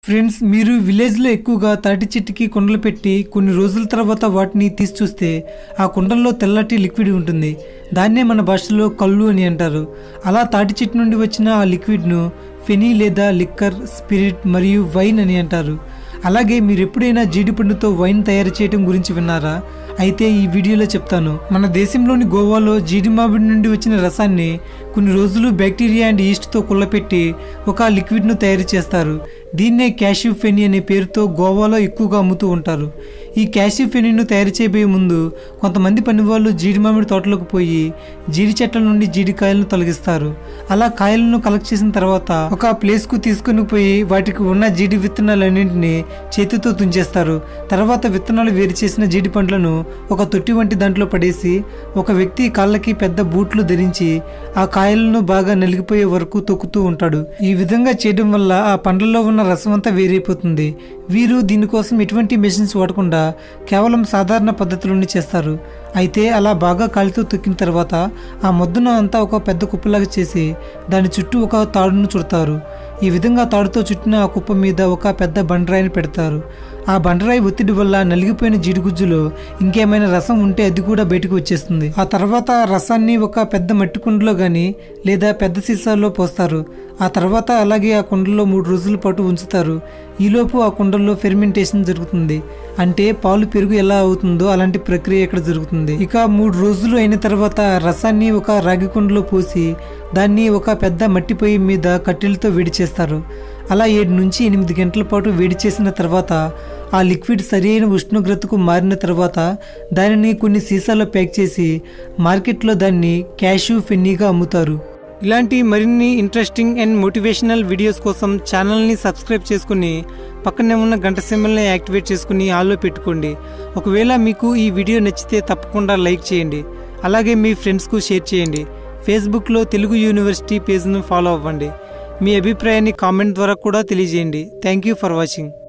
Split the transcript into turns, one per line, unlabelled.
friends మీరు విలేజ్లో ఎక్కువగా తాటి చెట్టుకి కుండలు పెట్టి కొన్ని రోజుల తర్వాత వాటిని తీసి చూస్తే ఆ కుండల్లో తెల్లటి లిక్విడ్ ఉంటుంది దాన్నే మన భాషలో కళ్ళు అని అంటారు అలా తాటి చెట్టు నుండి వచ్చిన ఆ లిక్విడ్ను ఫెనీ లేదా లిక్కర్ స్పిరిట్ మరియు వైన్ అని అంటారు అలాగే మీరు ఎప్పుడైనా జీడిపండుతో వైన్ తయారు చేయడం గురించి విన్నారా అయితే ఈ వీడియోలో చెప్తాను మన దేశంలోని గోవాలో జీడి మామిడి నుండి వచ్చిన రసాన్ని కొన్ని రోజులు బ్యాక్టీరియా అండ్ ఈస్ట్తో కుళ్ళపెట్టి ఒక లిక్విడ్ను తయారు చేస్తారు దీన్నే క్యాష్యూ ఫెనీ అనే పేరుతో గోవాలో ఎక్కువగా అమ్ముతూ ఉంటారు ఈ క్యాష్యూ ఫెనీను తయారు చేయబోయే ముందు కొంతమంది పనివాళ్ళు జీడి మామిడి తోటలోకి పోయి జీడి చెట్ల నుండి జీడి కాయలను తొలగిస్తారు అలా కాయలను కలెక్ట్ చేసిన తర్వాత ఒక ప్లేస్ కు తీసుకుని పోయి వాటికి ఉన్న జీడి విత్తనాలన్నింటినీ చేతితో తుంచేస్తారు తర్వాత విత్తనాలు వేరు చేసిన జీడి పండ్లను ఒక తొట్టి వంటి దాంట్లో పడేసి ఒక వ్యక్తి కాళ్ళకి పెద్ద బూట్లు ధరించి ఆ కాయలను బాగా నలిగిపోయే వరకు తొక్కుతూ ఉంటాడు ఈ విధంగా చేయడం వల్ల ఆ పండ్లలో ఉన్న రసం అంతా వేరైపోతుంది వీరు దీనికోసం ఎటువంటి మెషిన్స్ వాడకుండా కేవలం సాధారణ పద్ధతిలోనే చేస్తారు అయితే అలా బాగా కాలితో తొక్కిన తర్వాత ఆ మొద్దును అంతా ఒక పెద్ద కుప్పలాగా చేసి దాని చుట్టూ ఒక తాడును చుడతారు ఈ విధంగా తాడుతో చుట్టిన ఆ కుప్ప మీద ఒక పెద్ద బండరాయిని పెడతారు ఆ బండరాయి ఒత్తిడి వల్ల నలిగిపోయిన జీడిగుజ్జులో ఇంకేమైనా రసం ఉంటే అది కూడా బయటకు వచ్చేస్తుంది ఆ తర్వాత ఆ రసాన్ని ఒక పెద్ద మట్టి కుండలో గాని లేదా పెద్ద సీసాలో పోస్తారు ఆ తర్వాత అలాగే ఆ కుండలో మూడు రోజుల పాటు ఉంచుతారు ఈలోపు ఆ కుండల్లో ఫెర్మెంటేషన్ జరుగుతుంది అంటే పాలు పెరుగు ఎలా అవుతుందో అలాంటి ప్రక్రియ ఇక్కడ జరుగుతుంది ఇక మూడు రోజులు అయిన తర్వాత రసాన్ని ఒక రాగి కుండలో పోసి దాన్ని ఒక పెద్ద మట్టి పొయ్యి మీద కట్టెలతో వేడి చేస్తారు అలా ఏడు నుంచి ఎనిమిది గంటల పాటు వేడి చేసిన తర్వాత ఆ లిక్విడ్ సరైన ఉష్ణోగ్రతకు మారిన తర్వాత దానిని కొన్ని సీసాలో ప్యాక్ చేసి మార్కెట్లో దాన్ని క్యాషు ఫెన్నీగా అమ్ముతారు ఇలాంటి మరిన్ని ఇంట్రెస్టింగ్ అండ్ మోటివేషనల్ వీడియోస్ కోసం ఛానల్ని సబ్స్క్రైబ్ చేసుకుని పక్కనే ఉన్న గంట సింబల్ని యాక్టివేట్ చేసుకుని ఆల్లో పెట్టుకోండి ఒకవేళ మీకు ఈ వీడియో నచ్చితే తప్పకుండా లైక్ చేయండి అలాగే మీ ఫ్రెండ్స్కు షేర్ చేయండి ఫేస్బుక్లో తెలుగు యూనివర్సిటీ పేజ్ను ఫాలో అవ్వండి మీ అభిప్రాయాన్ని కామెంట్ ద్వారా కూడా తెలియజేయండి థ్యాంక్ యూ ఫర్ వాచింగ్